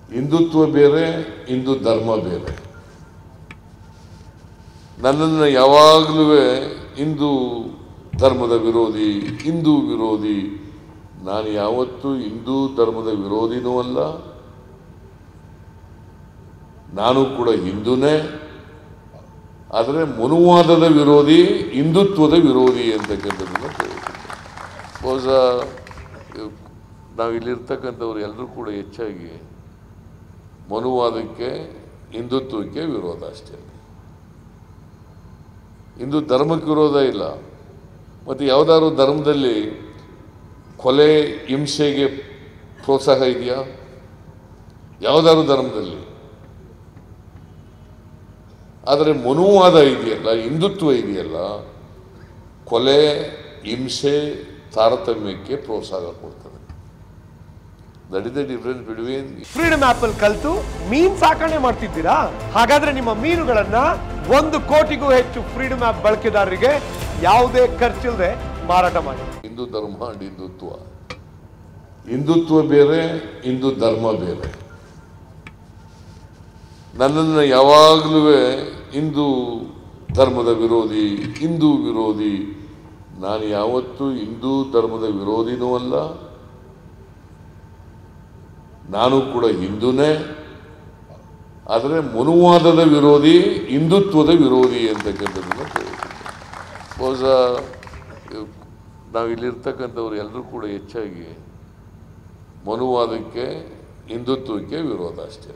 ಹಿಂದುತ್ವ ಬೇರೆ ಹಿಂದೂ ಧರ್ಮ ಬೇರೆ ನನ್ನನ್ನು ಯಾವಾಗಲೂ ಹಿಂದೂ ಧರ್ಮದ ವಿರೋಧಿ ಹಿಂದೂ ವಿರೋಧಿ ನಾನು ಯಾವತ್ತೂ ಹಿಂದೂ ಧರ್ಮದ ವಿರೋಧಿನೂ ಅಲ್ಲ ನಾನು ಕೂಡ ಹಿಂದೂನೇ ಆದರೆ ಮನುವಾದದ ವಿರೋಧಿ ಹಿಂದುತ್ವದ ವಿರೋಧಿ ಅಂತಕ್ಕಂಥದ್ದನ್ನು ಬಹುಶಃ ನಾವು ಇಲ್ಲಿರ್ತಕ್ಕಂಥವ್ರು ಎಲ್ಲರೂ ಕೂಡ ಹೆಚ್ಚಾಗಿ ಮನುವಾದಕ್ಕೆ ಹಿಂದುತ್ವಕ್ಕೆ ವಿರೋಧ ಅಷ್ಟೇ ಹಿಂದೂ ಧರ್ಮಕ್ಕೆ ವಿರೋಧ ಇಲ್ಲ ಮತ್ತು ಯಾವುದಾದ್ರು ಧರ್ಮದಲ್ಲಿ ಕೊಲೆ ಹಿಂಸೆಗೆ ಪ್ರೋತ್ಸಾಹ ಇದೆಯಾ ಯಾವುದಾದ್ರು ಧರ್ಮದಲ್ಲಿ ಆದರೆ ಮನುವಾದ ಇದೆಯಲ್ಲ ಹಿಂದುತ್ವ ಇದೆಯಲ್ಲ ಕೊಲೆ ಹಿಂಸೆ ತಾರತಮ್ಯಕ್ಕೆ ಪ್ರೋತ್ಸಾಹ ಕೊಡ್ತದೆ that is the difference between freedom ಆಪ್ ಅಲ್ಲಿ ಕಲ್ತು ಮೀನ್ ಸಾಕಣೆ ಮಾಡ್ತಿದ್ದೀರಾ ಹಾಗಾದ್ರೆ ನಿಮ್ಮ ಮೀನುಗಳನ್ನ ಒಂದು ಕೋಟಿಗೂ ಹೆಚ್ಚು ಫ್ರೀಡಮ್ ಆಪ್ ಬಳಕೆದಾರರಿಗೆ ಯಾವುದೇ ಖರ್ಚಿಲ್ಲದೆ ಮಾರಾಟ ಮಾಡಿ ಹಿಂದೂ ಧರ್ಮ ಅಂಡ್ ಹಿಂದುತ್ವ ಹಿಂದುತ್ವ ಬೇರೆ ಹಿಂದೂ ಧರ್ಮ ಬೇರೆ ನನ್ನನ್ನು ಯಾವಾಗಲೂ ಹಿಂದೂ ಧರ್ಮದ ವಿರೋಧಿ ಹಿಂದೂ ವಿರೋಧಿ ನಾನು ಯಾವತ್ತೂ ಹಿಂದೂ ಧರ್ಮದ ವಿರೋಧಿನೂ ಅಲ್ಲ ನಾನು ಕೂಡ ಹಿಂದೂನೇ ಆದರೆ ಮನುವಾದದ ವಿರೋಧಿ ಹಿಂದುತ್ವದ ವಿರೋಧಿ ಅಂತಕ್ಕಂಥದ್ದನ್ನು ಬಹುಶಃ ನಾವು ಇಲ್ಲಿರ್ತಕ್ಕಂಥವ್ರು ಎಲ್ಲರೂ ಕೂಡ ಹೆಚ್ಚಾಗಿ ಮನುವಾದಕ್ಕೆ ಹಿಂದುತ್ವಕ್ಕೆ ವಿರೋಧ ಅಷ್ಟೇ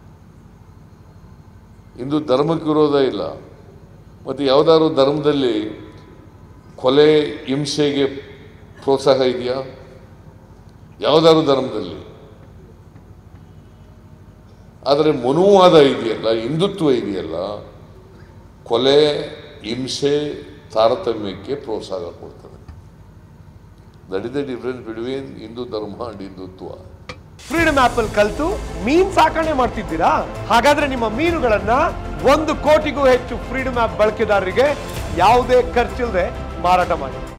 ಹಿಂದೂ ಧರ್ಮಕ್ಕೆ ವಿರೋಧ ಇಲ್ಲ ಮತ್ತು ಯಾವುದಾದ್ರು ಧರ್ಮದಲ್ಲಿ ಕೊಲೆ ಹಿಂಸೆಗೆ ಪ್ರೋತ್ಸಾಹ ಇದೆಯಾ ಯಾವುದಾದ್ರು ಧರ್ಮದಲ್ಲಿ ಆದರೆ ಮನುವಾದ ಇದೆಯಲ್ಲ ಹಿಂದುತ್ವ ಇದೆಯಲ್ಲ ಕೊಲೆ ಹಿಂಸೆ ತಾರತಮ್ಯಕ್ಕೆ ಪ್ರೋತ್ಸಾಹ ಕೊಡ್ತದೆ that is the difference between Hindu dharma and Hindutva freedom ಆಪ್ ಅಲ್ಲಿ ಕಲ್ತು ಮೀನ್ ಸಾಕಣೆ ಮಾಡ್ತಿದ್ದೀರಾ ಹಾಗಾದ್ರೆ ನಿಮ್ಮ ಮೀನುಗಳನ್ನ ಒಂದು ಕೋಟಿಗೂ ಹೆಚ್ಚು ಫ್ರೀಡಮ್ ಆಪ್ ಬಳಕೆದಾರರಿಗೆ ಯಾವುದೇ ಖರ್ಚಿಲ್ಲದೆ ಮಾರಾಟ ಮಾಡಿ